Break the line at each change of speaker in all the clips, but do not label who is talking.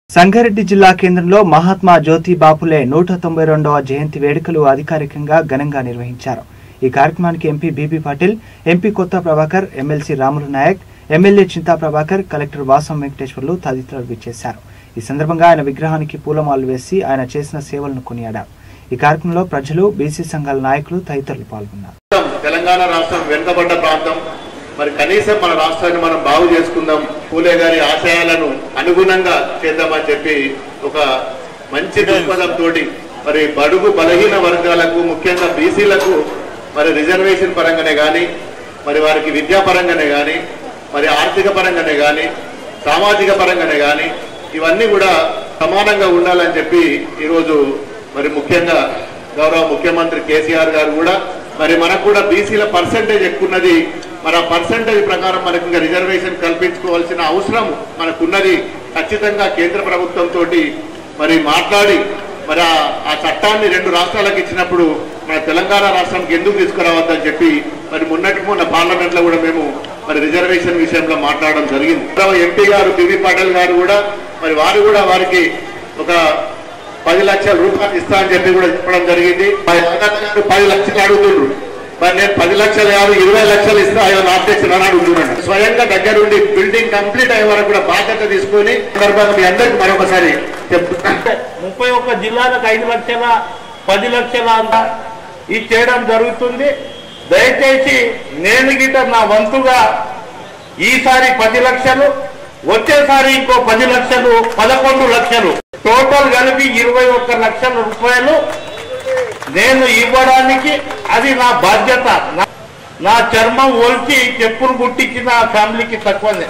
సంగారెడ్డి జిల్లా కేంద్రంలో మహాత్మా జ్యోతి బాపులే నూట తొంభై రెండవ జయంతి వేడుకలు అధికారికంగా ఘనంగా నిర్వహించారు ఈ కార్యక్రమానికి MP BB Patil MP Kotha Prabhakar MLC Ramulu Naik MLA Chinta Prabhakar collector Vasam Venkateswarlu తదితరులు విచ్చేశారు ఈ సందర్భంగా ఆయన విగ్రహానికి పూలమాలలు వేసి ఆయన చేసిన సేవలను కొనియాడారు ఈ కార్యక్రమంలో ప్రజలు బీసీ సంఘాల నాయకులు తదితరులు పాల్గొన్నారు
రాష్ట్రం, తెలంగాణ రాష్ట్రం వెనుకబడ్డ ప్రాంతం మరి కనీసం మన రాష్ట్రాన్ని మనం బాగు చేసుకుందాం పూలే గారి ఆశయాలను అనుగుణంగా చేద్దామని చెప్పి ఒక మంచి దృక్పథంతో మరి బడుగు బలహీన వర్గాలకు ముఖ్యంగా బీసీలకు మరి రిజర్వేషన్ పరంగానే కానీ మరి వారికి విద్యా పరంగానే కానీ మరి ఆర్థిక పరంగానే కానీ సామాజిక పరంగానే కానీ ఇవన్నీ కూడా సమానంగా ఉండాలని చెప్పి ఈరోజు మరి ముఖ్యంగా గౌరవ ముఖ్యమంత్రి కేసీఆర్ గారు కూడా మరి మనకు కూడా బీసీల పర్సంటేజ్ ఎక్కున్నది మరి ఆ పర్సంటేజ్ ప్రకారం మనకు ఇంకా రిజర్వేషన్ కల్పించుకోవాల్సిన అవసరం మనకున్నది ఖచ్చితంగా కేంద్ర ప్రభుత్వంతో మరి మాట్లాడి మరి ఆ- ఆ చట్టాన్ని రెండు రాష్ట్రాలకు ఇచ్చినప్పుడు మన తెలంగాణ రాష్ట్రానికి ఎందుకు తీసుకురావద్దని చెప్పి మరి మొన్నటి మొన్న పార్లమెంట్ లో కూడా మేము మరి రిజర్వేషన్ విషయంలో మాట్లాడడం జరిగింది గౌరవ ఎంపీ గారు బివి పాటిల్ గారు కూడా మరి వారు కూడా వారికి ఒక పది లక్షల రూపాయలు ఇస్తా అని చెప్పి కూడా చెప్పడం జరిగింది మా యాదన్న గారు పది లక్షలు అడుగుతుండ్రు మరి నేను పది లక్షలు కాదు ఇరవై లక్షలు ఇస్తా ఆయన అధ్యక్షులు అని అడుగుతున్నాను స్వయంగా దగ్గరుండి బిల్డింగ్ కంప్లీట్ అయ్యే వరకు కూడా బాధ్యత తీసుకొని సందర్భంగా మీ అందరికి మరొకసారి చెప్తున్నాను
ముప్పై ఒక్క జిల్లాలకు ఐదు లక్షల పది లక్షల అంత ఇది చేయడం జరుగుతుంది దయచేసి నేను గిట నా వంతుగా ఈసారి పది లక్షలు వచ్చేసారి ఇంకో పది లక్షలు పదకొండు లక్షలు టోటల్ కలిపి ఇరవై ఒక్క లక్షల రూపాయలు నేను ఇవ్వడానికి అది నా బాధ్యత నా- నా చర్మం ఒలిచి చెప్పులు గుట్టించిన ఫ్యామిలీకి తక్కువనే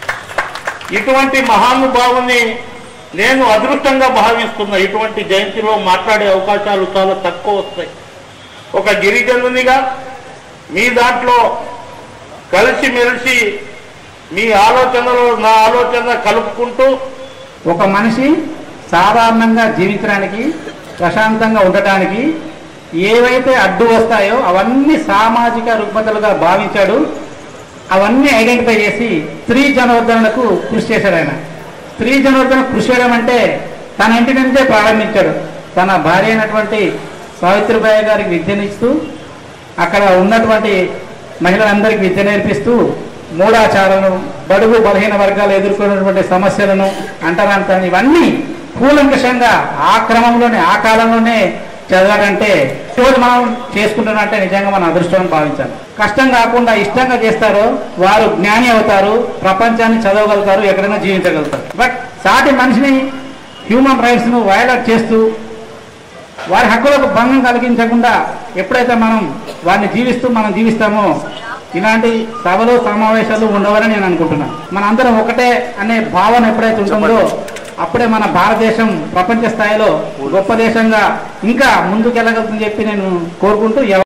ఇటువంటి మహానుభావుని నేను అదృష్టంగా భావిస్తున్నా ఇటువంటి జయంతిలో మాట్లాడే అవకాశాలు చాలా తక్కువ వస్తాయి ఒక గిరిజనునిగా మీ దాంట్లో కలిసిమెలిసి మీ ఆలోచనలో నా ఆలోచన కలుపుకుంటూ
ఒక మనిషి సాధారణంగా జీవించడానికి ప్రశాంతంగా ఉండటానికి ఏవైతే అడ్డు వస్తాయో అవన్నీ సామాజిక రుగ్మతలుగా భావించాడు అవన్నీ ఐడెంటిఫై చేసి స్త్రీ జనోద్ధరణకు కృషి చేశాడు ఆయన స్త్రీ జనోద్ధరణ కృషి చేయడం అంటే తన ఇంటి నుంచే ప్రారంభించాడు తన భార్య అయినటువంటి సావిత్రిబాయి గారికి విద్యనిస్తూ అక్కడ ఉన్నటువంటి మహిళలందరికీ విద్య నేర్పిస్తూ మూఢాచారాలను బడుగు బలహీన వర్గాలు ఎదుర్కొన్నటువంటి సమస్యలను అంటరాంతాన్ని ఇవన్నీ కూలంకషంగా ఆ క్రమంలోనే ఆ కాలంలోనే చదవాలంటే రోజు మనం చేసుకుంటున్నట్టే నిజంగా మనం అదృష్టం అని భావించాలి కష్టం కాకుండా ఇష్టంగా చేస్తారో వారు జ్ఞాని అవుతారు ప్రపంచాన్ని చదవగలుగుతారు ఎక్కడైనా జీవించగలుగుతారు బట్ సాటి మనిషిని హ్యూమన్ రైట్స్ ను వయలేట్ చేస్తూ వారి హక్కులకు భంగం కలిగించకుండా ఎప్పుడైతే మనం వారిని జీవిస్తూ మనం జీవిస్తామో ఇలాంటి సభలు సమావేశాలు ఉండవని నేను అనుకుంటున్నాను మన అందరం ఒకటే అనే భావన ఎప్పుడైతే ఉంటుందో అప్పుడే మన భారతదేశం ప్రపంచ స్థాయిలో గొప్ప దేశంగా ఇంకా ముందుకెళ్ళగలుగుతుందని చెప్పి నేను కోరుకుంటూ ఎవ-